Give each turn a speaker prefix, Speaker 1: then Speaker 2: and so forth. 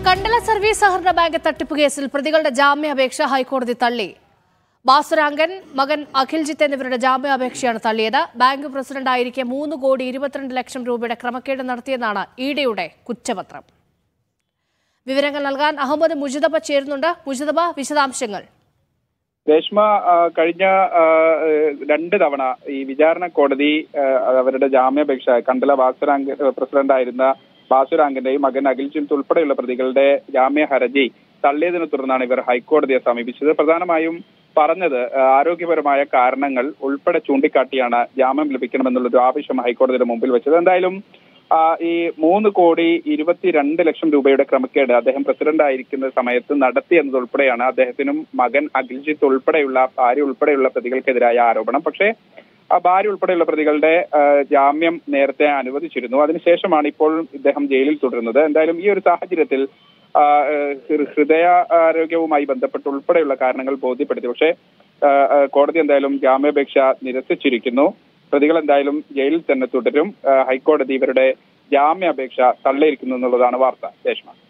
Speaker 1: Kandala service സഹകരണ bank തട്ടിപ്പ് കേസിൽ പ്രതികളുടെ ജാമ്യാപേക്ഷ ഹൈക്കോടതി തള്ളി ബാസുരാങ്കൻ മകൻ അഖിൽജിത്ത് എന്നിവരുടെ ജാമ്യാപേക്ഷയാണ് തള്ളിയത് ബാങ്ക് പ്രസിഡന്റായിരിക്കെ മൂന്ന് കോടി ഇരുപത്തിരണ്ട് ലക്ഷം രൂപയുടെ ക്രമക്കേട് നടത്തിയെന്നാണ് ഇഡിയുടെ കുറ്റപത്രം വിവരങ്ങൾ നൽകാൻ അഹമ്മദ് മുജിതബ ചേരുന്നുണ്ട് മുജിതബ വിശദാംശങ്ങൾ
Speaker 2: രേഷ്മ ആ, കഴിഞ്ഞ ആ, ഏഹ്, രണ്ട് തവണ ഈ വിചാരണ കോടതി ആ, അവരുടെ ജാമ്യാപേക്ഷ കണ്ടല ബാസുരാങ്ക് പ്രസിഡന്റായിരുന്ന ബാസുരാങ്കിന്റെയും മകൻ അഖിൽ ചിന്ത് ഉൾപ്പെടെയുള്ള പ്രതികളുടെ ജാമ്യ ഹർജി തള്ളിയതിനെ തുടർന്നാണ് ഇവർ ഹൈക്കോടതിയെ സമീപിച്ചത് പ്രധാനമായും പറഞ്ഞത് ആ, ആരോഗ്യപരമായ കാരണങ്ങൾ ഉൾപ്പെടെ ചൂണ്ടിക്കാട്ടിയാണ് ജാമ്യം ലഭിക്കണമെന്നുള്ളൊരു ആവശ്യം ഹൈക്കോടതിയുടെ മുമ്പിൽ വെച്ചത് എന്തായാലും ആ, ഈ മൂന്ന് കോടി ഇരുപത്തിരണ്ട് ലക്ഷം രൂപയുടെ ക്രമക്കേട് അദ്ദേഹം പ്രസിഡന്റ് ആയിരിക്കുന്ന സമയത്ത് നടത്തി എന്നതുൾപ്പെടെയാണ് അദ്ദേഹത്തിനും മകൻ അഖിൽജിത്ത് ഉൾപ്പെടെയുള്ള ഭാര്യ ഉൾപ്പെടെയുള്ള പ്രതികൾക്കെതിരായ ആരോപണം പക്ഷേ ആ ഭാര്യ ഉൾപ്പെടെയുള്ള പ്രതികളുടെ ആ, ജാമ്യം നേരത്തെ അനുവദിച്ചിരുന്നു അതിനുശേഷമാണ് ഇപ്പോൾ ഇദ്ദേഹം ജയിലിൽ തുടരുന്നത് എന്തായാലും ഈ ഒരു സാഹചര്യത്തിൽ ആ, ഏഹ്, ഹൃ- ഹൃദയ ആരോഗ്യവുമായി ബന്ധപ്പെട്ട് ഉൾപ്പെടെയുള്ള കാരണങ്ങൾ ബോധ്യപ്പെടുത്തി പക്ഷേ ആ, ആ, കോടതി എന്തായാലും ജാമ്യാപേക്ഷ നിരസിച്ചിരിക്കുന്നു പ്രതികൾ എന്തായാലും ജയിലിൽ തന്നെ തുടരും ആ, ഹൈക്കോടതി ഇവരുടെ ജാമ്യാപേക്ഷ തള്ളിയിരിക്കുന്നു എന്നുള്ളതാണ് വാർത്ത രേഷ്മ